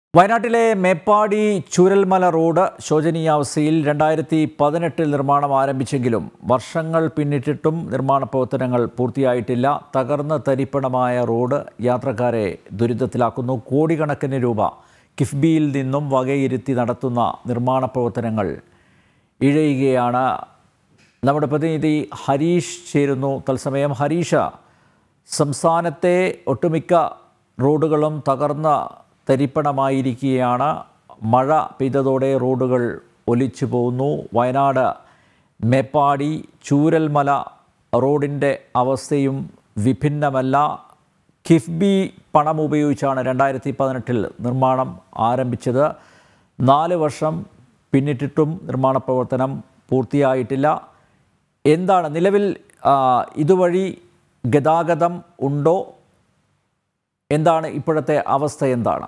വയനാട്ടിലെ മേപ്പാടി ചൂരൽമല റോഡ് ശോചനീയാവസ്ഥയിൽ രണ്ടായിരത്തി പതിനെട്ടിൽ നിർമ്മാണം ആരംഭിച്ചെങ്കിലും വർഷങ്ങൾ പിന്നിട്ടിട്ടും നിർമ്മാണ പ്രവർത്തനങ്ങൾ പൂർത്തിയായിട്ടില്ല തകർന്ന് തരിപ്പണമായ റോഡ് യാത്രക്കാരെ ദുരിതത്തിലാക്കുന്നു കോടിക്കണക്കിന് രൂപ കിഫ്ബിയിൽ നിന്നും വകയിരുത്തി നടത്തുന്ന നിർമ്മാണ പ്രവർത്തനങ്ങൾ ഇഴയുകയാണ് നമ്മുടെ പ്രതിനിധി ഹരീഷ് ചേരുന്നു തത്സമയം ഹരീഷ സംസ്ഥാനത്തെ ഒട്ടുമിക്ക റോഡുകളും തകർന്ന തരിപ്പണമായിരിക്കുകയാണ് മഴ പെയ്തതോടെ റോഡുകൾ ഒലിച്ചു പോകുന്നു വയനാട് മേപ്പാടി ചൂരൽമല റോഡിൻ്റെ അവസ്ഥയും വിഭിന്നമല്ല കിഫ്ബി പണം ഉപയോഗിച്ചാണ് രണ്ടായിരത്തി പതിനെട്ടിൽ നിർമ്മാണം ആരംഭിച്ചത് നാല് വർഷം പിന്നിട്ടിട്ടും നിർമ്മാണ പ്രവർത്തനം പൂർത്തിയായിട്ടില്ല എന്താണ് നിലവിൽ ആ, ഇതുവഴി ഗതാഗതം ഉണ്ടോ എന്താണ് ഇപ്പോഴത്തെ അവസ്ഥ എന്താണ്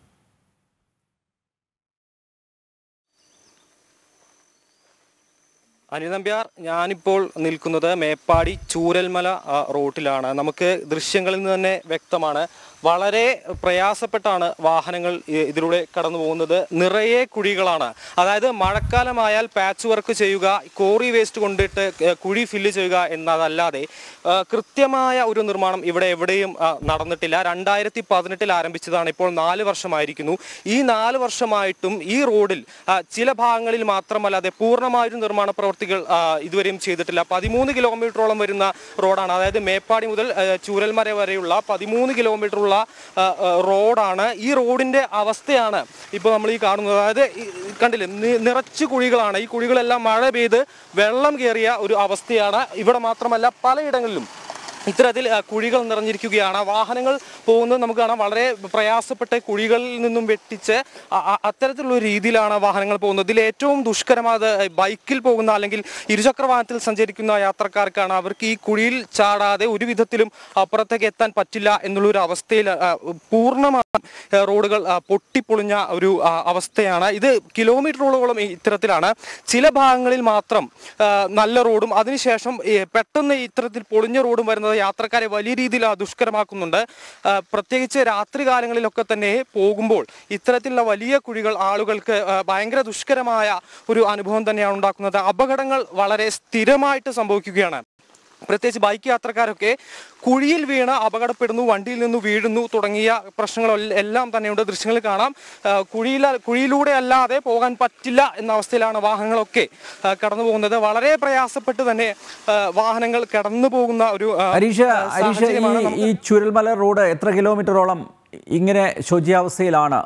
അനിൽ നമ്പ്യാർ ഞാനിപ്പോൾ നിൽക്കുന്നത് മേപ്പാടി ചൂരൽമല ആ, റോട്ടിലാണ് നമുക്ക് ദൃശ്യങ്ങളിൽ നിന്ന് തന്നെ വ്യക്തമാണ് വളരെ പ്രയാസപ്പെട്ടാണ് വാഹനങ്ങൾ ഇ- ഇതിലൂടെ കടന്നു പോകുന്നത് നിറയെ കുഴികളാണ് അതായത് മഴക്കാലമായാൽ പാച്ച് വർക്ക് ചെയ്യുക കോറി വേസ്റ്റ് കൊണ്ടിട്ട് ഏ, കുഴി ഫില്ല് ചെയ്യുക എന്നതല്ലാതെ ആ, കൃത്യമായ ഒരു നിർമ്മാണം ഇവിടെ എവിടെയും ആ, നടന്നിട്ടില്ല രണ്ടായിരത്തി പതിനെട്ടിൽ ആരംഭിച്ചതാണ് ഇപ്പോൾ നാല് വർഷമായിരിക്കുന്നു ഈ നാല് വർഷമായിട്ടും ഈ റോഡിൽ ആ, ചില ഭാഗങ്ങളിൽ മാത്രമല്ലാതെ പൂർണ്ണമായൊരു നിർമ്മാണ പ്രവർത്തികൾ ആ, ഇതുവരെയും ചെയ്തിട്ടില്ല പതിമൂന്ന് കിലോമീറ്ററോളം വരുന്ന റോഡാണ് അതായത് മേപ്പാടി മുതൽ ആ, ചൂരൽമല വരെയുള്ള പതിമൂന്ന് കിലോമീറ്ററുള്ള ആ, ആ, റോഡാണ് ഈ റോഡിന്റെ അവസ്ഥയാണ് ഇപ്പോൾ നമ്മൾ ഈ കാണുന്നത് അതായത് ഈ കണ്ടില്ലേ നി- നിറച്ച് കുഴികളാണ് ഈ കുഴികളെല്ലാം മഴ പെയ്ത് വെള്ളം കയറിയ ഒരു അവസ്ഥയാണ് ഇവിടെ മാത്രമല്ല പലയിടങ്ങളിലും ഇത്തരത്തിൽ ആ, കുഴികൾ നിറഞ്ഞിരിക്കുകയാണ് വാഹനങ്ങൾ പോകുന്നത് നമുക്ക് കാണാം വളരെ പ്രയാസപ്പെട്ട കുഴികളിൽ നിന്നും വെട്ടിച്ച് അ- അ- അത്തരത്തിലുള്ള ഒരു രീതിയിലാണ് വാഹനങ്ങൾ പോകുന്നത് ഇതിൽ ഏറ്റവും ദുഷ്കരമായത് ബൈക്കിൽ പോകുന്ന അല്ലെങ്കിൽ ഇരുചക്ര വാഹനത്തിൽ സഞ്ചരിക്കുന്ന യാത്രക്കാർക്കാണ് അവർക്ക് ഈ കുഴിയിൽ ചാടാതെ ഒരു വിധത്തിലും അപ്പുറത്തേക്ക് എത്താൻ പറ്റില്ല എന്നുള്ള ഒരു അവസ്ഥയിൽ ആ, പൂർണ്ണമായും ആ, റോഡുകൾ ആ, പൊട്ടിപ്പൊളിഞ്ഞ ഒരു ആ, അവസ്ഥയാണ് ഇത് കിലോമീറ്ററുകളോളം ഇത്തരത്തിലാണ് ചില ഭാഗങ്ങളിൽ മാത്രം ആ, നല്ല റോഡും അതിനുശേഷം ഈ പെട്ടെന്ന് ഇത്തരത്തിൽ പൊളിഞ്ഞ റോഡും വരുന്നത് യാത്രക്കാരെ വലിയ രീതിയിൽ ആ, ദുഷ്കരമാക്കുന്നുണ്ട് ആ, പ്രത്യേകിച്ച് രാത്രി കാലങ്ങളിലൊക്കെ തന്നെ പോകുമ്പോൾ ഇത്തരത്തിലുള്ള വലിയ കുഴികൾ ആളുകൾക്ക് ആ, ഭയങ്കര ദുഷ്കരമായ ഒരു അനുഭവം തന്നെയാണ് ഉണ്ടാക്കുന്നത് അപകടങ്ങൾ വളരെ സ്ഥിരമായിട്ട് സംഭവിക്കുകയാണ് പ്രത്യേകിച്ച് ബൈക്ക് യാത്രക്കാരൊക്കെ കുഴിയിൽ വീണ് അപകടപ്പെടുന്നു വണ്ടിയിൽ നിന്ന് വീഴുന്നു തുടങ്ങിയ പ്രശ്നങ്ങൾ എല്ലാം തന്നെയുണ്ട് ദൃശ്യങ്ങളിൽ കാണാം ആ, കുഴിയില കുഴിയിലൂടെ അല്ലാതെ പോകാൻ പറ്റില്ല എന്ന അവസ്ഥയിലാണ് വാഹനങ്ങളൊക്കെ ആ, കടന്നു പോകുന്നത് വളരെ പ്രയാസപ്പെട്ട് തന്നെ ആ, വാഹനങ്ങൾ കടന്നു പോകുന്ന ഒരു ആ, ഹരീഷ ഹരീഷ സാഹചര്യമാണ് ഈ ഈ ചുരൽമല റോഡ് എത്ര കിലോമീറ്ററോളം ഇങ്ങനെ ശോച്യാവസ്ഥയിലാണ്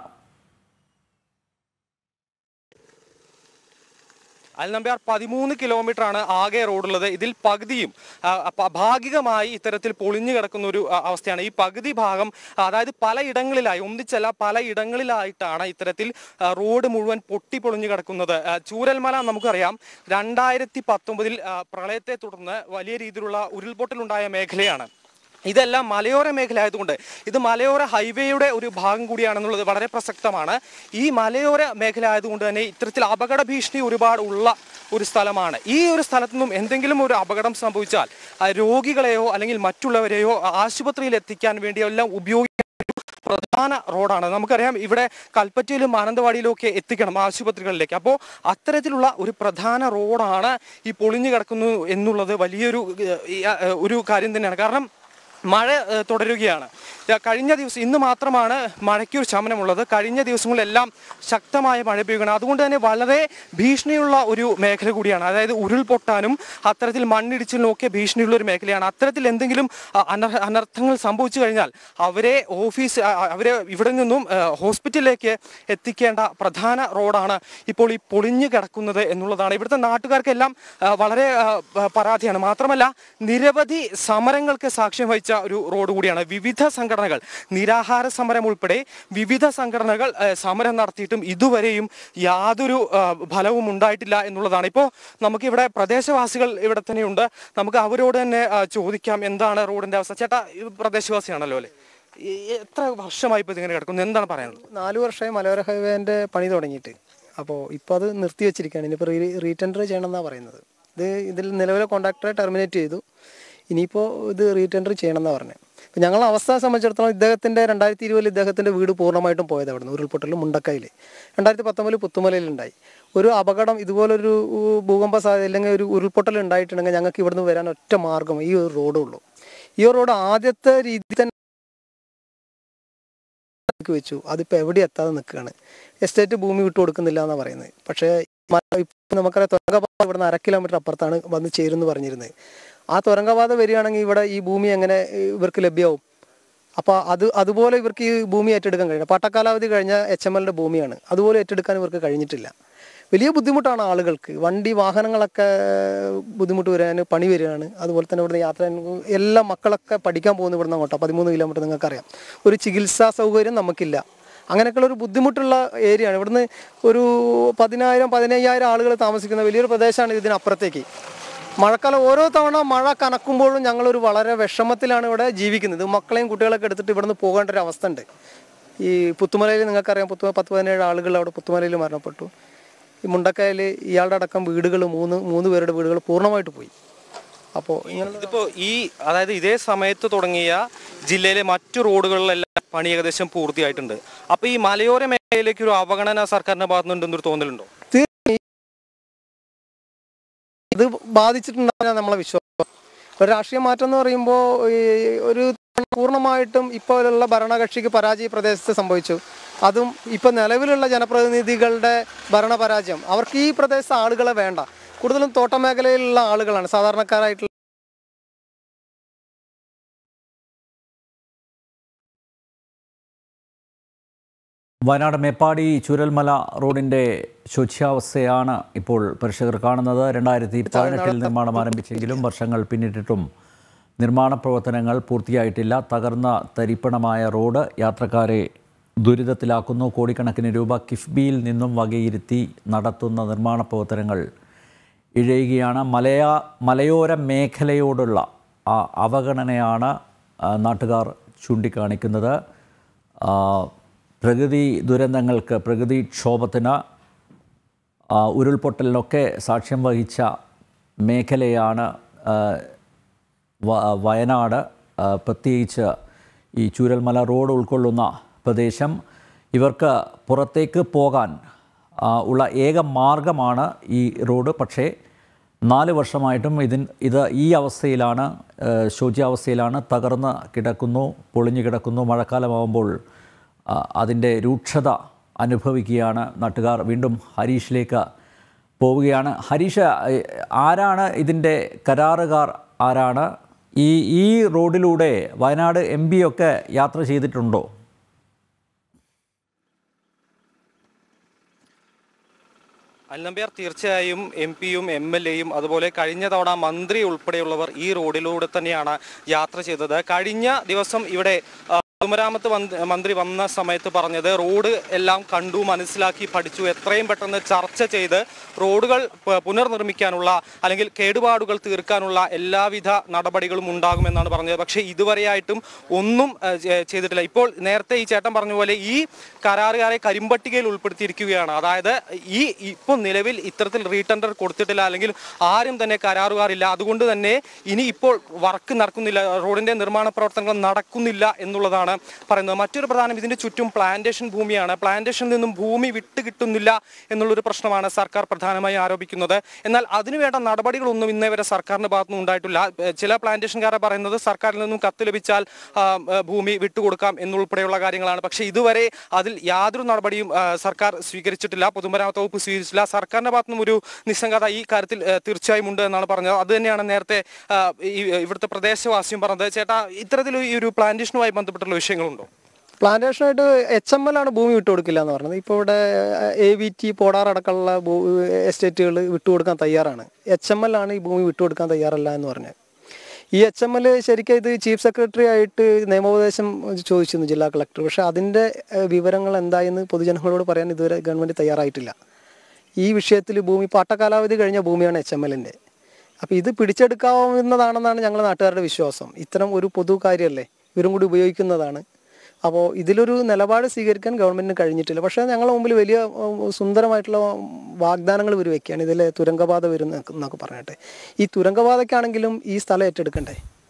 അൽനമ്പ്യാർ പതിമൂന്ന് കിലോമീറ്റർ ആണ് ആകെ റോഡുള്ളത് ഇതിൽ പകുതിയും ആ, പ- ഭാഗികമായി ഇത്തരത്തിൽ പൊളിഞ്ഞു കിടക്കുന്ന ഒരു ആ, അവസ്ഥയാണ് ഈ പകുതി ഭാഗം അതായത് പല ഇടങ്ങളിലായി ഒന്നിച്ചല്ല പല ഇടങ്ങളിലായിട്ടാണ് ഇത്തരത്തിൽ ആ, റോഡ് മുഴുവൻ പൊട്ടി പൊളിഞ്ഞു കിടക്കുന്നത് ആ, ചൂരൽമല നമുക്കറിയാം രണ്ടായിരത്തി പത്തൊമ്പതിൽ പ്രളയത്തെ തുടർന്ന് വലിയ രീതിയിലുള്ള ഉരുൾപൊട്ടലുണ്ടായ മേഖലയാണ് ഇതെല്ലാം മലയോര മേഖല ആയതുകൊണ്ട് ഇത് മലയോര ഹൈവേയുടെ ഒരു ഭാഗം കൂടിയാണെന്നുള്ളത് വളരെ പ്രസക്തമാണ് ഈ മലയോര മേഖല ആയതുകൊണ്ട് തന്നെ ഇത്തരത്തിൽ അപകട ഭീഷണി ഒരുപാട് ഉള്ള ഒരു സ്ഥലമാണ് ഈ ഒരു സ്ഥലത്തു നിന്നും എന്തെങ്കിലും ഒരു അപകടം സംഭവിച്ചാൽ ആ രോഗികളെയോ അല്ലെങ്കിൽ മറ്റുള്ളവരെയോ ആശുപത്രിയിൽ എത്തിക്കാൻ വേണ്ടിയോ എല്ലാം ഉപയോഗിക്കുന്ന ഒരു പ്രധാന റോഡാണ് നമുക്കറിയാം ഇവിടെ കൽപ്പറ്റയിലും മാനന്തവാടിയിലും ഒക്കെ എത്തിക്കണം ആശുപത്രികളിലേക്ക് അപ്പോൾ അത്തരത്തിലുള്ള ഒരു പ്രധാന റോഡാണ് ഈ പൊളിഞ്ഞു കിടക്കുന്നു എന്നുള്ളത് വലിയൊരു ഏഹ്, ഈ, ഏഹ്, ഒരു കാര്യം തന്നെയാണ് കാരണം മഴ ഏഹ്, തുടരുകയാണ് ഏഹ്, കഴിഞ്ഞ ദിവസം ഇന്ന് മാത്രമാണ് മഴയ്ക്കൊരു ശമനമുള്ളത് കഴിഞ്ഞ ദിവസങ്ങളിലെല്ലാം ശക്തമായ മഴ പെയ്യുകയാണ് അതുകൊണ്ട് തന്നെ വളരെ ഭീഷണിയുള്ള ഒരു മേഖല കൂടിയാണ് അതായത് ഉരുൾപൊട്ടാനും അത്തരത്തിൽ മണ്ണിടിച്ചിലിനും ഒക്കെ ഭീഷണിയുള്ള ഒരു മേഖലയാണ് അത്തരത്തിൽ എന്തെങ്കിലും അ, അനർ അനർത്ഥങ്ങൾ സംഭവിച്ചു കഴിഞ്ഞാൽ അവരെ ഓഫീസ് അ, അ, അവരെ ഇവിടെ നിന്നും ഏഹ്, ഹോസ്പിറ്റലിലേക്ക് എത്തിക്കേണ്ട പ്രധാന റോഡാണ് ഇപ്പോൾ ഈ പൊളിഞ്ഞു കിടക്കുന്നത് എന്നുള്ളതാണ് ഇവിടുത്തെ നാട്ടുകാർക്കെല്ലാം ആ, വളരെ ആ, പ- പരാതിയാണ് മാത്രമല്ല നിരവധി സമരങ്ങൾക്ക് സാക്ഷ്യം വഹിച്ച ഒരു റോഡ് കൂടിയാണ് വിവിധ സംഘടനകൾ നിരാഹാര സമരം ഉൾപ്പെടെ വിവിധ സംഘടനകൾ ആ, സമരം നടത്തിയിട്ടും ഇതുവരെയും യാതൊരു ആ, ഫലവും ഉണ്ടായിട്ടില്ല എന്നുള്ളതാണ് ഇപ്പോൾ നമുക്കിവിടെ പ്രദേശവാസികൾ ഇവിടെ തന്നെയുണ്ട് നമുക്ക് അവരോട് തന്നെ ആ, ചോദിക്കാം എന്താണ് റോഡിന്റെ അവസ്ഥ ചേട്ടാ ഇത് പ്രദേശവാസിയാണല്ലോ അല്ലേ ഈ എത്ര വർഷമായി ഇപ്പോൾ ഇതിങ്ങനെ കിടക്കുന്നു എന്താണ് പറയുന്നത് നാല് വർഷമായി മലയോര ഹൈവേന്റെ പണി തുടങ്ങിയിട്ട് അപ്പോൾ ഇപ്പോൾ അത് നിർത്തി വെച്ചിരിക്കുകയാണ് ഇനിയിപ്പോൾ റീ റീടെൻഡർ ചെയ്യണമെന്നാണ് പറയുന്നത് ഇത് ഇതിൽ നിലവിലെ കോൺട്രാക്ടറെ ടെർമിനേറ്റ് ചെയ്തു ഇനിയിപ്പോൾ ഇത് റീടെൻഡർ ചെയ്യണമെന്നാണ് പറഞ്ഞത് ഇപ്പം ഞങ്ങളെ അവസ്ഥ സംബന്ധിച്ചിടത്തോളം ഇദ്ദേഹത്തിൻ്റെ രണ്ടായിരത്തി ഇരുപതിൽ ഇദ്ദേഹത്തിൻ്റെ വീട് പൂർണ്ണമായിട്ടും പോയത് അവിടെ നിന്ന് ഉരുൾപൊട്ടൽ മുണ്ടക്കയിൽ രണ്ടായിരത്തി പത്തൊമ്പതിൽ പുത്തുമലയിൽ ഉണ്ടായി ഒരു അപകടം ഇതുപോലൊരു ഉ, ഭൂകമ്പ സാധ്യത അല്ലെങ്കിൽ ഒരു ഉരുൾപൊട്ടൽ ഉണ്ടായിട്ടുണ്ടെങ്കിൽ ഞങ്ങൾക്ക് ഇവിടുന്ന് വരാൻ ഒറ്റ മാർഗം ഈ ഒരു റോഡേ ഉള്ളൂ ഈ ഒരു റോഡ് ആദ്യത്തെ രീതി തന്നെ ക്ക് വെച്ചു അതിപ്പോൾ എവിടെ എത്താതെ നിൽക്കുകയാണ് എസ്റ്റേറ്റ് ഭൂമി വിട്ടു കൊടുക്കുന്നില്ല എന്നാണ് പറയുന്നത് പക്ഷേ മ- ഇപ്പം നമുക്കറിയാം തുരങ്കപാത ഇവിടുന്ന് അര കിലോമീറ്റർ അപ്പുറത്താണ് വന്ന് ചേരുമെന്ന് പറഞ്ഞിരുന്നത് ആ തുരങ്കപാത വരികയാണെങ്കിൽ ഇവിടെ ഈ ഭൂമി എങ്ങനെ ഇവർക്ക് ലഭ്യമാവും അപ്പോൾ അത് അതുപോലെ ഇവർക്ക് ഈ ഭൂമി ഏറ്റെടുക്കാൻ കഴിയില്ല പട്ടക്കാലാവധി കഴിഞ്ഞ എച്ച് എം എല്ലിൻ്റെ ഭൂമിയാണ് അതുപോലെ ഏറ്റെടുക്കാൻ ഇവർക്ക് കഴിഞ്ഞിട്ടില്ല വലിയ ബുദ്ധിമുട്ടാണ് ആളുകൾക്ക് വണ്ടി വാഹനങ്ങളൊക്കെ ബുദ്ധിമുട്ട് വരാൻ പണി വരികയാണ് അതുപോലെ തന്നെ ഇവിടുന്ന് യാത്ര ചെയ്യാൻ- എല്ലാ മക്കളൊക്കെ പഠിക്കാൻ പോകുന്ന ഇവിടുന്ന് അങ്ങോട്ടോ പതിമൂന്ന് കിലോമീറ്റർ നിങ്ങൾക്കറിയാം ഒരു ചികിത്സാ സൗകര്യം നമുക്കില്ല അങ്ങനെയൊക്കെയുള്ള ഒരു ബുദ്ധിമുട്ടുള്ള ഏരിയയാണ് ഇവിടുന്ന് ഒരു പതിനായിരം പതിനയ്യായിരം ആളുകൾ താമസിക്കുന്ന വലിയൊരു പ്രദേശമാണ് ഇതിനപ്പുറത്തേക്ക് മഴക്കാലം ഓരോ തവണ മഴ കനക്കുമ്പോഴും ഞങ്ങളൊരു വളരെ വിഷമത്തിലാണ് ഇവിടെ ജീവിക്കുന്നത് മക്കളെയും കുട്ടികളൊക്കെ എടുത്തിട്ട് ഇവിടുന്ന് പോകേണ്ട ഒരു അവസ്ഥ ഉണ്ട് ഈ പുത്തുമലയിൽ നിങ്ങൾക്കറിയാം പുത്തു പത്ത് പതിനേഴ് ആളുകൾ അവിടെ പുത്തുമലയിൽ മരണപ്പെട്ടു ഈ മുണ്ടക്കയിൽ ഇയാളുടെ അടക്കം വീടുകൾ മൂന്ന് മൂന്ന് പേരുടെ വീടുകൾ പൂർണ്ണമായിട്ട് പോയി അപ്പോൾ ഇങ്ങനെ ഇതിപ്പോ ഈ അതായത് ഇതേ സമയത്ത് തുടങ്ങിയ ജില്ലയിലെ മറ്റു റോഡുകളിലെല്ലാം പണി ഏകദേശം പൂർത്തിയായിട്ടുണ്ട് അപ്പൊ ഈ മലയോര മേഖലയിലേക്ക് ഒരു അവഗണന സർക്കാരിന്റെ ഭാഗത്തുനിന്നുണ്ടെന്നൊരു തോന്നലുണ്ടോ ഇത് ബാധിച്ചിട്ടുണ്ടാകുന്ന നമ്മളെ വിശ്വാസം ഒരു രാഷ്ട്രീയ മാറ്റം എന്ന് പറയുമ്പോൾ ഈ ഒരു പൂർണ്ണമായിട്ടും ഇപ്പോഴുള്ള ഭരണകക്ഷിക്ക് പരാജയ പ്രദേശത്ത് സംഭവിച്ചു അതും ഇപ്പൊ നിലവിലുള്ള ജനപ്രതിനിധികളുടെ ഭരണപരാജയം അവർക്ക് ഈ പ്രദേശത്തെ ആളുകളെ വേണ്ട കൂടുതലും തോട്ട മേഖലയിലുള്ള ആളുകളാണ് സാധാരണക്കാരായിട്ടുള്ള വയനാട് മേപ്പാടി ചുരൽമല റോഡിൻ്റെ ശോച്യാവസ്ഥയാണ് ഇപ്പോൾ പ്രേക്ഷകർ കാണുന്നത് രണ്ടായിരത്തി പതിനെട്ടിൽ നിർമ്മാണം ആരംഭിച്ചെങ്കിലും വർഷങ്ങൾ പിന്നിട്ടിട്ടും നിർമ്മാണ പ്രവർത്തനങ്ങൾ പൂർത്തിയായിട്ടില്ല തകർന്ന തരിപ്പണമായ റോഡ് യാത്രക്കാരെ ദുരിതത്തിലാക്കുന്നു കോടിക്കണക്കിന് രൂപ കിഫ്ബിയിൽ നിന്നും വകയിരുത്തി നടത്തുന്ന നിർമ്മാണ പ്രവർത്തനങ്ങൾ ഇഴയുകയാണ് മലയാ മലയോര മേഖലയോടുള്ള ആ അവഗണനയാണ് ആ, നാട്ടുകാർ ചൂണ്ടിക്കാണിക്കുന്നത് ആ, പ്രകൃതി ദുരന്തങ്ങൾക്ക് പ്രകൃതിക്ഷോഭത്തിന് ആ, ഉരുൾപൊട്ടലിനൊക്കെ സാക്ഷ്യം വഹിച്ച മേഖലയാണ് ആ, വ- വയനാട് ആ, പ്രത്യേകിച്ച് ഈ ചൂരൽമല റോഡ് ഉൾക്കൊള്ളുന്ന പ്രദേശം ഇവർക്ക് പുറത്തേക്ക് പോകാൻ ആ, ഉള്ള ഏക മാർഗമാണ് ഈ റോഡ് പക്ഷേ നാല് വർഷമായിട്ടും ഇതിൻ ഇത് ഈ അവസ്ഥയിലാണ് ആ, ശോച്യാവസ്ഥയിലാണ് തകർന്ന് കിടക്കുന്നു പൊളിഞ്ഞു കിടക്കുന്നു മഴക്കാലമാകുമ്പോൾ ആ, അതിൻ്റെ രൂക്ഷത അനുഭവിക്കുകയാണ് നാട്ടുകാർ വീണ്ടും ഹരീഷിലേക്ക് പോവുകയാണ് ഹരീഷ് ഏ, ആരാണ് ഇതിൻ്റെ കരാറുകാർ ആരാണ് ഈ ഈ റോഡിലൂടെ വയനാട് എം ഒക്കെ യാത്ര ചെയ്തിട്ടുണ്ടോ അൽനമ്പ്യാർ തീർച്ചയായും എം പിയും എം എൽ എയും അതുപോലെ കഴിഞ്ഞ തവണ മന്ത്രി ഉൾപ്പെടെയുള്ളവർ ഈ റോഡിലൂടെ തന്നെയാണ് യാത്ര ചെയ്തത് കഴിഞ്ഞ ദിവസം ഇവിടെ ആ, പൊതുമരാമത്ത് മന്ത്രി- മന്ത്രി വന്ന സമയത്ത് പറഞ്ഞത് റോഡ് എല്ലാം കണ്ടു മനസ്സിലാക്കി പഠിച്ചു എത്രയും പെട്ടെന്ന് ചർച്ച ചെയ്ത് റോഡുകൾ പ- പുനർനിർമ്മിക്കാനുള്ള അല്ലെങ്കിൽ കേടുപാടുകൾ തീർക്കാനുള്ള എല്ലാവിധ നടപടികളും ഉണ്ടാകുമെന്നാണ് പറഞ്ഞത് പക്ഷേ ഇതുവരെയായിട്ടും ഒന്നും ആ, ചെ- ചെയ്തിട്ടില്ല ഇപ്പോൾ നേരത്തെ ഈ ചേട്ടൻ പറഞ്ഞ പോലെ ഈ കരാറുകാരെ കരിമ്പട്ടികയിൽ ഉൾപ്പെടുത്തിയിരിക്കുകയാണ് അതായത് ഈ ഇപ്പോൾ നിലവിൽ ഇത്തരത്തിൽ റീടെൻഡർ കൊടുത്തിട്ടില്ല അല്ലെങ്കിൽ ആരും തന്നെ കരാറുകാരില്ല അതുകൊണ്ട് തന്നെ ഇനി ഇപ്പോൾ വർക്ക് നടക്കുന്നില്ല റോഡിന്റെ നിർമ്മാണ പ്രവർത്തനങ്ങൾ നടക്കുന്നില്ല എന്നുള്ളതാണ് പറയുന്നത് മറ്റൊരു പ്രധാനം ഇതിന്റെ ചുറ്റും പ്ലാന്റേഷൻ ഭൂമിയാണ് പ്ലാന്റേഷനിൽ നിന്നും ഭൂമി വിട്ട് കിട്ടുന്നില്ല എന്നുള്ളൊരു പ്രശ്നമാണ് സർക്കാർ പ്രധാനമായി ആരോപിക്കുന്നത് എന്നാൽ അതിനുവേണ്ട നടപടികളൊന്നും ഇന്നേ വരെ സർക്കാരിന്റെ ഭാഗത്തുനിന്ന് ഉണ്ടായിട്ടില്ല ഏഹ് ചില പ്ലാന്റേഷൻകാരെ പറയുന്നത് സർക്കാരിൽ നിന്നും കത്ത് ലഭിച്ചാൽ ആ, ഏഹ് ഭൂമി വിട്ടുകൊടുക്കാം എന്നുൾപ്പെടെയുള്ള കാര്യങ്ങളാണ് പക്ഷേ ഇതുവരെ അതിൽ യാതൊരു നടപടിയും ആ, സർക്കാർ സ്വീകരിച്ചിട്ടില്ല പൊതുമരാമത്ത് വകുപ്പ് സ്വീകരിച്ചില്ല സർക്കാരിന്റെ ഭാഗത്തുനിന്നും ഒരു നിസ്സംഗത ഈ കാര്യത്തിൽ ഏഹ് തീർച്ചയായും ഉണ്ട് എന്നാണ് പറഞ്ഞത് അത് തന്നെയാണ് നേരത്തെ ആ, ഈ ഇവിടുത്തെ പ്രദേശവാസിയും പറഞ്ഞത് ചേട്ടാ ഇത്തരത്തിൽ ഈ ഒരു പ്ലാന്റേഷനുമായി ബന്ധപ്പെട്ടുള്ള വിഷയങ്ങളുണ്ടോ പ്ലാന്റേഷനായിട്ട് എച്ച് എം എൽ ആണ് ഭൂമി വിട്ടുകൊടുക്കില്ല എന്ന് പറഞ്ഞത് ഇപ്പോൾ ഇവിടെ എ വി ടി പോടാർ അടക്കമുള്ള എസ്റ്റേറ്റുകൾ വിട്ടുകൊടുക്കാൻ തയ്യാറാണ് എച്ച് എം എൽ ആണ് ഈ ഭൂമി വിട്ടുകൊടുക്കാൻ തയ്യാറല്ല എന്ന് പറഞ്ഞത് ഈ എച്ച് എം എൽ ശരിക്കും ഇത് ചീഫ് സെക്രട്ടറി ആയിട്ട് നിയമോപദേശം ചോദിച്ചിരുന്നു ജില്ലാ കളക്ടർ പക്ഷേ അതിൻ്റെ ഏഹ്, വിവരങ്ങൾ എന്തായെന്ന് പൊതുജനങ്ങളോട് പറയാൻ ഇതുവരെ ഗവൺമെൻറ് തയ്യാറായിട്ടില്ല ഈ വിഷയത്തിൽ ഭൂമി പാട്ടകാലാവധി കഴിഞ്ഞ ഭൂമിയാണ് എച്ച് എം എല്ലിൻ്റെ അപ്പോൾ ഇത് പിടിച്ചെടുക്കാവുന്നതാണെന്നാണ് ഞങ്ങളുടെ നാട്ടുകാരുടെ വിശ്വാസം ഇത്തരം ഒരു പൊതു കാര്യമല്ലേ ഇവരും കൂടി ഉപയോഗിക്കുന്നതാണ് അപ്പോൾ ഇതിലൊരു നിലപാട് സ്വീകരിക്കാൻ ഗവൺമെന്റിന് കഴിഞ്ഞിട്ടില്ല പക്ഷേ ഞങ്ങളുടെ മുമ്പിൽ വലിയ ഉം, സുന്ദരമായിട്ടുള്ള വാഗ്ദാനങ്ങൾ ഇവർ വെക്കുകയാണ് ഇതിലെ തുരങ്കപാത വരും എന്നൊക്കെ- എന്നൊക്കെ പറഞ്ഞിട്ട് ഈ തുരങ്കപാതയ്ക്കാണെങ്കിലും ഈ സ്ഥലം ഏറ്റെടുക്കണ്ടേ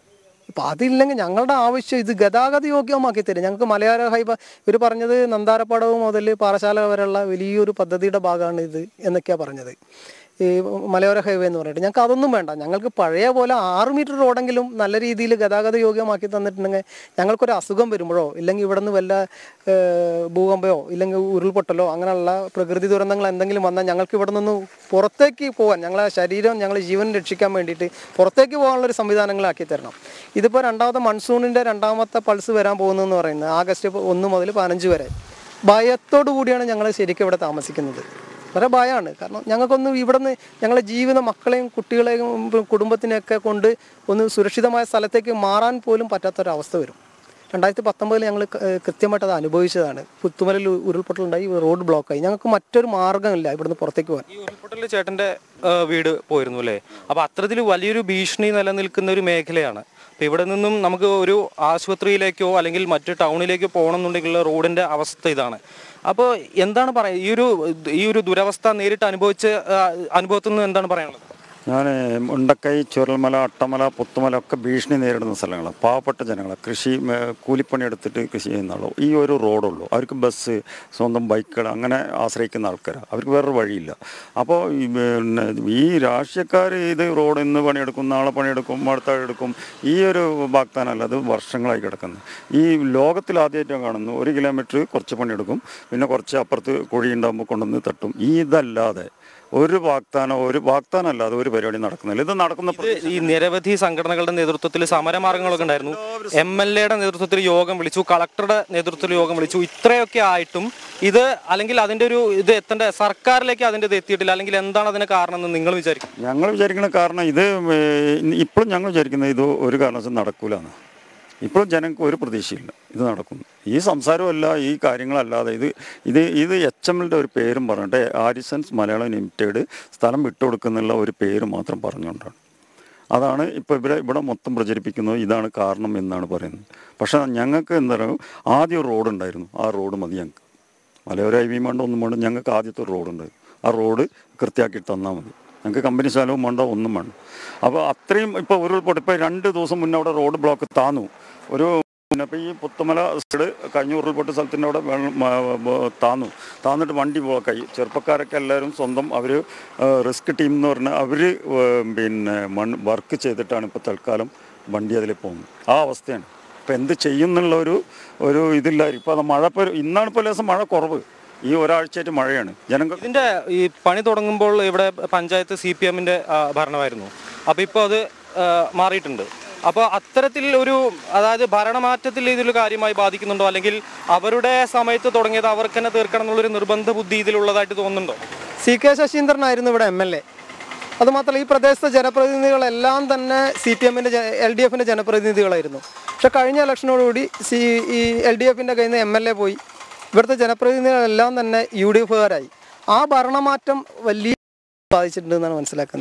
ഇപ്പം അതില്ലെങ്കിൽ ഞങ്ങളുടെ ആവശ്യം ഇത് ഗതാഗത യോഗ്യമാക്കി തരും ഞങ്ങൾക്ക് മലയോര ഹൈവ ഇവർ പറഞ്ഞത് നന്താരപ്പടവ് മുതൽ പാറശാല വരെയുള്ള വലിയൊരു പദ്ധതിയുടെ ഭാഗമാണ് ഇത് എന്നൊക്കെയാണ് പറഞ്ഞത് ഈ മലയോര ഹൈവേ എന്ന് പറഞ്ഞിട്ട് ഞങ്ങൾക്ക് അതൊന്നും വേണ്ട ഞങ്ങൾക്ക് പഴയ പോലെ ആറ് മീറ്റർ റോഡെങ്കിലും നല്ല രീതിയിൽ ഗതാഗത യോഗ്യമാക്കി തന്നിട്ടുണ്ടെങ്കിൽ ഞങ്ങൾക്കൊരു അസുഖം വരുമ്പോഴോ ഇല്ലെങ്കിൽ ഇവിടെ നിന്ന് വല്ല ഏഹ്, ഭൂകമ്പയോ ഇല്ലെങ്കിൽ ഉരുൾപൊട്ടലോ അങ്ങനെയുള്ള പ്രകൃതി ദുരന്തങ്ങൾ എന്തെങ്കിലും വന്നാൽ ഞങ്ങൾക്ക് ഇവിടെ നിന്ന് പുറത്തേക്ക് പോകാൻ ഞങ്ങളെ ശരീരം ഞങ്ങളെ ജീവൻ രക്ഷിക്കാൻ വേണ്ടിയിട്ട് പുറത്തേക്ക് പോകാനുള്ളൊരു സംവിധാനങ്ങളാക്കി തരണം ഇതിപ്പോൾ രണ്ടാമത്തെ മൺസൂണിൻ്റെ രണ്ടാമത്തെ പൾസ് വരാൻ പോകുന്നതെന്ന് പറയുന്നത് ആഗസ്റ്റ് ഒന്ന് മുതൽ പതിനഞ്ച് വരെ ഭയത്തോടു കൂടിയാണ് ഞങ്ങൾ ശരിക്കും ഇവിടെ താമസിക്കുന്നത് വളരെ ഭയമാണ് കാരണം ഞങ്ങൾക്കൊന്നും ഇവിടെ നിന്ന് ഞങ്ങളെ ജീവിതം മക്കളെയും കുട്ടികളെയും ഉം, കുടുംബത്തിനെയൊക്കെ കൊണ്ട് ഒന്ന് സുരക്ഷിതമായ സ്ഥലത്തേക്ക് മാറാൻ പോലും പറ്റാത്തൊരവസ്ഥ വരും രണ്ടായിരത്തി പത്തൊമ്പതിൽ ഞങ്ങൾ കൃത്യമായിട്ട് അത് അനുഭവിച്ചതാണ് പുത്തുമലയിൽ ഉരുൾപൊട്ടലുണ്ടായി റോഡ് ബ്ലോക്കായി ഞങ്ങൾക്ക് മറ്റൊരു മാർഗ്ഗമില്ല ഇവിടുന്ന് പുറത്തേക്ക് പോകാൻ ഈ ഉരുൾപൊട്ടലിൽ ചേട്ടന്റെ ആ, വീട് പോയിരുന്നു അല്ലേ അപ്പൊ അത്തരത്തിൽ വലിയൊരു ഭീഷണി നിലനിൽക്കുന്ന ഒരു മേഖലയാണ് അപ്പൊ ഇവിടെ നിന്നും നമുക്ക് ഒരു ആശുപത്രിയിലേക്കോ അല്ലെങ്കിൽ മറ്റു ടൗണിലേക്കോ പോകണമെന്നുണ്ടെങ്കിൽ റോഡിന്റെ അവസ്ഥ ഇതാണ് അപ്പോൾ എന്താണ് പറയുക ഈ ഒരു ഈ ഒരു ദുരവസ്ഥ നേരിട്ട് അനുഭവിച്ച ആ, അനുഭവത്തിൽ നിന്ന് എന്താണ് പറയാനുള്ളത് ഞാൻ മുണ്ടക്കൈ ചുരൽമല അട്ടമല പുത്തുമല ഒക്കെ ഭീഷണി നേരിടുന്ന സ്ഥലങ്ങളാണ് പാവപ്പെട്ട ജനങ്ങൾ കൃഷി ഏ, കൂലിപ്പണി എടുത്തിട്ട് കൃഷി ചെയ്യുന്ന ആളോ ഈ ഒരു റോഡുള്ളൂ അവർക്ക് ബസ് സ്വന്തം ബൈക്കുകൾ അങ്ങനെ ആശ്രയിക്കുന്ന ആൾക്കാരാണ് അവർക്ക് വേറൊരു വഴിയില്ല അപ്പോൾ ഈ പിന്നെ ഈ രാഷ്ട്രീയക്കാർ ഇത് റോഡ് ഇന്ന് പണിയെടുക്കും നാളെ പണിയെടുക്കും അടുത്ത എടുക്കും ഈ ഒരു വാഗ്ദാനമല്ല അത് വർഷങ്ങളായി കിടക്കുന്നത് ഈ ലോകത്തിൽ ആദ്യമായിട്ടും കാണുന്നു ഒരു കിലോമീറ്റർ കുറച്ച് പണിയെടുക്കും പിന്നെ കുറച്ച് അപ്പുറത്ത് കുഴി ഉണ്ടാകുമ്പോൾ കൊണ്ടുവന്ന് തട്ടും ഈ ഇതല്ലാതെ ഒരു വാഗ്ദാനം ഒരു വാഗ്ദാനം അല്ലാതെ ഒരു പരിപാടി നടക്കുന്നില്ല ഇത് നടക്കുന്ന ഇത് ഈ നിരവധി സംഘടനകളുടെ നേതൃത്വത്തിൽ സമരമാർഗങ്ങളൊക്കെ ഉണ്ടായിരുന്നു എം എൽ എയുടെ നേതൃത്വത്തിൽ യോഗം വിളിച്ചു കളക്ടറുടെ നേതൃത്വത്തിൽ യോഗം വിളിച്ചു ഇത്രയൊക്കെ ആയിട്ടും ഇത് അല്ലെങ്കിൽ അതിന്റെ ഒരു ഇത് എത്തേണ്ട സർക്കാരിലേക്ക് അതിന്റെ ഇത് എത്തിയിട്ടില്ല അല്ലെങ്കിൽ എന്താണ് അതിന് കാരണം എന്ന് നിങ്ങൾ വിചാരിക്കും ഞങ്ങൾ വിചാരിക്കുന്ന കാരണം ഇത് ഇപ്പോഴും ഞങ്ങൾ വിചാരിക്കുന്നത് ഇത് ഒരു കാരണവശാലും നടക്കൂലെന്ന് ഇപ്പോഴും ജനങ്ങൾക്ക് ഒരു പ്രതീക്ഷയില്ല ഇത് നടക്കുന്നു ഈ സംസാരമല്ല ഈ കാര്യങ്ങളല്ലാതെ ഇത് ഇത് ഇത് എച്ച് എമ്മിൻ്റെ ഒരു പേരും പറഞ്ഞിട്ട് ആരിസൺസ് മലയാളം ലിമിറ്റഡ് സ്ഥലം വിട്ടുകൊടുക്കുന്നുള്ള ഒരു പേര് മാത്രം പറഞ്ഞുകൊണ്ടാണ് അതാണ് ഇപ്പോൾ ഇവിടെ ഇവിടെ മൊത്തം പ്രചരിപ്പിക്കുന്നത് ഇതാണ് കാരണം എന്നാണ് പറയുന്നത് പക്ഷേ ഞങ്ങൾക്ക് എന്താ പറയുക ആദ്യം ഒരു റോഡ് ഉണ്ടായിരുന്നു ആ റോഡ് മതി ഞങ്ങൾക്ക് മലയോര ഹൈവേയും വേണ്ട ഒന്നും വേണ്ട ഞങ്ങൾക്ക് ആദ്യത്തെ ഒരു റോഡുണ്ട് ആ റോഡ് കൃത്യമാക്കി തന്നാൽ മതി ഞങ്ങൾക്ക് കമ്പനി സ്ഥലവും വേണ്ട ഒന്നും വേണ്ട അപ്പോൾ അത്രയും ഇപ്പോൾ ഉരുൾപൊട്ട് ഇപ്പോൾ രണ്ട് ദിവസം മുന്നേ അവിടെ റോഡ് ബ്ലോക്ക് താന്നു ഒരു പിന്നെ ഇപ്പോൾ ഈ പുത്തുമല സൈഡ് കഴിഞ്ഞ ഉരുൾപൊട്ട സ്ഥലത്തിൻ്റെ അവിടെ വെള്ളം ആ, ബ- താന്നു താന്നിട്ട് വണ്ടി ബ്ലോക്കായി ചെറുപ്പക്കാരൊക്കെ എല്ലാവരും സ്വന്തം അവർ റിസ്ക് ടീം എന്ന് പറഞ്ഞാൽ അവർ പിന്നെ മൺ വർക്ക് ചെയ്തിട്ടാണ് ഇപ്പോൾ തൽക്കാലം വണ്ടി അതിൽ പോകുന്നത് ആ അവസ്ഥയാണ് ഇപ്പം എന്ത് ചെയ്യുന്നുള്ള ഒരു ഒരു ഇതില്ല ഇപ്പോൾ അത് മഴ ഇപ്പോൾ ഇന്നാണ് ഇപ്പോൾ ലേസം മഴ കുറവ് ഈ ഒരാഴ്ചയായിട്ട് മഴയാണ് ജനങ്ങൾ ഇതിന്റെ ഈ പണി തുടങ്ങുമ്പോൾ ഇവിടെ പഞ്ചായത്ത് സി പി എമ്മിന്റെ ഭരണമായിരുന്നു അപ്പൊ ഇപ്പോൾ അത് ആ, മാറിയിട്ടുണ്ട് അപ്പോൾ അത്തരത്തിൽ ഒരു അതായത് ഭരണമാറ്റത്തിൽ ഇതിൽ കാര്യമായി ബാധിക്കുന്നുണ്ടോ അല്ലെങ്കിൽ അവരുടെ സമയത്ത് തുടങ്ങിയത് അവർക്ക് തന്നെ തീർക്കണം എന്നുള്ളൊരു നിർബന്ധ ബുദ്ധി ഇതിലുള്ളതായിട്ട് തോന്നുന്നുണ്ടോ സി കെ ശശീന്ദ്രനായിരുന്നു ഇവിടെ എം എൽ എ അതുമാത്രമല്ല ഈ പ്രദേശത്തെ ജനപ്രതിനിധികളെല്ലാം തന്നെ സി പി എമ്മിൻ്റെ എൽ ഡി എഫിൻ്റെ ജനപ്രതിനിധികളായിരുന്നു പക്ഷെ കഴിഞ്ഞ ഇലക്ഷനോടുകൂടി സി ഈ എൽ ഡി എഫിൻ്റെ കയ്യിൽ നിന്ന് എം എൽ എ പോയി ഇവിടുത്തെ ജനപ്രതിനിധികളെല്ലാം തന്നെ യു ഡി എഫുകാരായി ആ ഭരണമാറ്റം വലിയ ബാധിച്ചിട്ടുണ്ടെന്നാണ് മനസ്സിലാക്കുന്നത്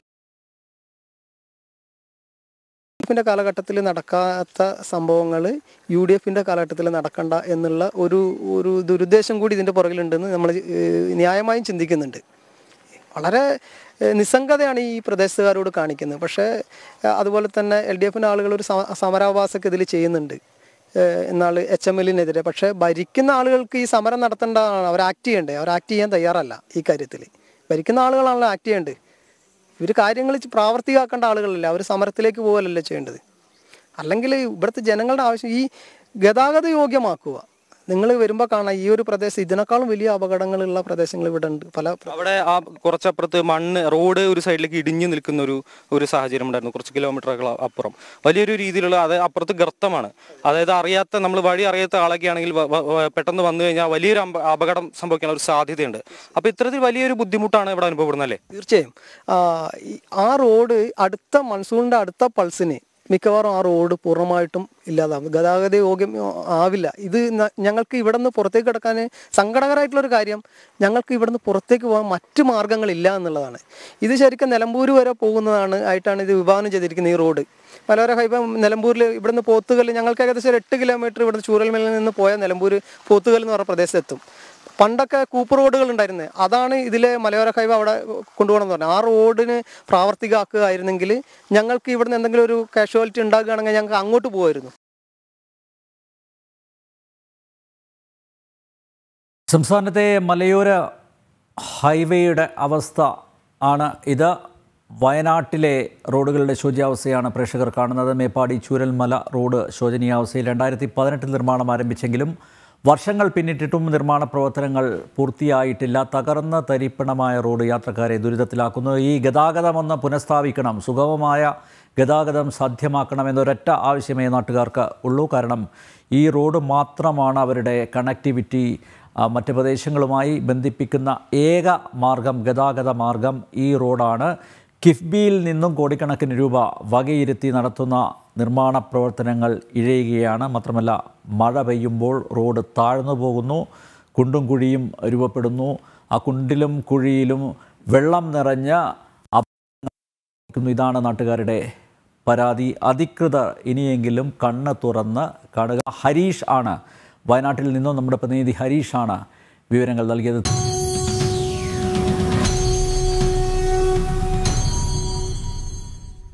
എഫിൻ്റെ കാലഘട്ടത്തിൽ നടക്കാത്ത സംഭവങ്ങൾ യു ഡി എഫിൻ്റെ കാലഘട്ടത്തിൽ നടക്കണ്ട എന്നുള്ള ഒരു ഒരു ദുരുദ്ദേശം കൂടി ഇതിൻ്റെ പുറകിലുണ്ടെന്ന് നമ്മൾ ഏഹ്, ന്യായമായും ചിന്തിക്കുന്നുണ്ട് വളരെ ഏഹ്, നിസ്സംഗതയാണ് ഈ പ്രദേശത്തുകാരോട് കാണിക്കുന്നത് പക്ഷേ ഏഹ്, അതുപോലെ തന്നെ എൽ ഡി എഫിൻ്റെ ആളുകൾ ഒരു സമ- സമരാഭാസമൊക്കെ ഇതിൽ ചെയ്യുന്നുണ്ട് ഏഹ്, എന്നാൽ എച്ച് എം എല്ലിനെതിരെ പക്ഷേ ഭരിക്കുന്ന ആളുകൾക്ക് ഈ സമരം നടത്തേണ്ടതാണ് അവർ ആക്ട് ചെയ്യണ്ടേ അവർ ആക്ട് ചെയ്യാൻ തയ്യാറല്ല ഈ കാര്യത്തിൽ ഭരിക്കുന്ന ആളുകളാണല്ലോ ആക്ട് ചെയ്യേണ്ടത് ഇവർ കാര്യങ്ങൾ പ്രാവർത്തികമാക്കേണ്ട ആളുകളല്ല അവർ സമരത്തിലേക്ക് പോകലല്ലേ ചെയ്യേണ്ടത് അല്ലെങ്കിൽ ഇവിടുത്തെ ജനങ്ങളുടെ ആവശ്യം ഈ ഗതാഗത യോഗ്യമാക്കുക നിങ്ങൾ വരുമ്പോൾ കാണാം ഈ ഒരു പ്രദേശം ഇതിനേക്കാളും വലിയ അപകടങ്ങളുള്ള പ്രദേശങ്ങൾ ഇവിടെ ഉണ്ട് പല പ്ര- അവിടെ ആ കുറച്ചപ്പുറത്ത് മണ്ണ് റോഡ് ഒരു സൈഡിലേക്ക് ഇടിഞ്ഞു നിൽക്കുന്ന ഒരു ഒരു സാഹചര്യം ഉണ്ടായിരുന്നു കുറച്ച് കിലോമീറ്ററുകൾ അപ്പുറം വലിയൊരു രീതിയിലുള്ള അത് അപ്പുറത്ത് ഗർത്തമാണ് അതായത് അറിയാത്ത നമ്മൾ വഴി അറിയാത്ത ആളൊക്കെ ആണെങ്കിൽ വ- വ- വ- പെട്ടെന്ന് വന്നു കഴിഞ്ഞാൽ വലിയൊരു അമ്പ- അപകടം സംഭവിക്കാൻ ഒരു സാധ്യതയുണ്ട് അപ്പൊ ഇത്തരത്തിൽ വലിയൊരു ബുദ്ധിമുട്ടാണ് ഇവിടെ അനുഭവപ്പെടുന്നത് അല്ലേ തീർച്ചയായും ആ, ഈ- ആ റോഡ് അടുത്ത മൺസൂണിൻ്റെ അടുത്ത പൾസിന് മിക്കവാറും ആ റോഡ് പൂർണ്ണമായിട്ടും ഇല്ലാതാവും ഗതാഗത യോഗ്യം ആവില്ല ഇത് ന- ഞങ്ങൾക്ക് ഇവിടെ നിന്ന് പുറത്തേക്ക് കിടക്കാൻ സങ്കടകരമായിട്ടുള്ളൊരു കാര്യം ഞങ്ങൾക്ക് ഇവിടെ നിന്ന് പുറത്തേക്ക് പോകാൻ മറ്റു മാർഗ്ഗങ്ങളില്ല എന്നുള്ളതാണ് ഇത് ശരിക്കും നിലമ്പൂർ വരെ പോകുന്നതാണ് ആയിട്ടാണ് ഇത് വിഭാവനം ചെയ്തിരിക്കുന്നത് ഈ റോഡ് മലയോര ഹൈവേ നിലമ്പൂരിൽ ഇവിടുന്ന് പോത്തുകല്ല് ഞങ്ങൾക്ക് ഏകദേശം ഒരു എട്ട് കിലോമീറ്റർ ഇവിടുന്ന് ചൂരൽമലയിൽ നിന്ന് പോയാൽ നിലമ്പൂർ പോത്തുകല്ല് എന്ന് പറഞ്ഞ പ്രദേശത്തെത്തും പണ്ടൊക്കെ കൂപ്പ് റോഡുകൾ ഉണ്ടായിരുന്നത് അതാണ് ഇതിലെ മലയോര ഹൈവേ അവിടെ കൊണ്ടുപോകണം എന്ന് പറഞ്ഞത് ആ റോഡിന് പ്രാവർത്തികമാക്കുകയായിരുന്നെങ്കിൽ ഞങ്ങൾക്ക് ഇവിടുന്ന് എന്തെങ്കിലും ഒരു കാഷ്വാലിറ്റി ഉണ്ടാകുകയാണെങ്കിൽ ഞങ്ങൾക്ക് അങ്ങോട്ട് പോകുമായിരുന്നു സംസ്ഥാനത്തെ മലയോര ഹൈവേയുടെ അവസ്ഥ ആണ് ഇത് വയനാട്ടിലെ റോഡുകളുടെ ശോച്യാവസ്ഥയാണ് പ്രേക്ഷകർ കാണുന്നത് മേപ്പാടി ചൂരൽമല റോഡ് ശോചനീയാവസ്ഥയിൽ രണ്ടായിരത്തി പതിനെട്ടിൽ നിർമ്മാണം ആരംഭിച്ചെങ്കിലും വർഷങ്ങൾ പിന്നിട്ടിട്ടും നിർമ്മാണ പ്രവർത്തനങ്ങൾ പൂർത്തിയായിട്ടില്ല തകർന്ന തരിപ്പണമായ റോഡ് യാത്രക്കാരെ ദുരിതത്തിലാക്കുന്നു ഈ ഗതാഗതം ഒന്ന് പുനഃസ്ഥാപിക്കണം സുഗമമായ ഗതാഗതം സാധ്യമാക്കണം എന്നൊരൊറ്റ ആവശ്യമേ നാട്ടുകാർക്ക് ഉള്ളൂ കാരണം ഈ റോഡ് മാത്രമാണ് അവരുടെ കണക്ടിവിറ്റി ആ, മറ്റ് പ്രദേശങ്ങളുമായി ബന്ധിപ്പിക്കുന്ന ഏക മാർഗം ഗതാഗത മാർഗം ഈ റോഡാണ് കിഫ്ബിയിൽ നിന്നും കോടിക്കണക്കിന് രൂപ വകയിരുത്തി നടത്തുന്ന നിർമ്മാണ പ്രവർത്തനങ്ങൾ ഇഴയുകയാണ് മാത്രമല്ല മഴ പെയ്യുമ്പോൾ റോഡ് താഴ്ന്നു പോകുന്നു കുണ്ടും കുഴിയും രൂപപ്പെടുന്നു ആ കുണ്ടിലും കുഴിയിലും വെള്ളം നിറഞ്ഞ അപകടങ്ങൾ ഇതാണ് നാട്ടുകാരുടെ പരാതി അധികൃതർ ഇനിയെങ്കിലും കണ്ണ് തുറന്ന് കാണുക ഹരീഷ് ആണ് വയനാട്ടിൽ നിന്നും നമ്മുടെ പ്രതിനിധി ഹരീഷാണ് വിവരങ്ങൾ നൽകിയത്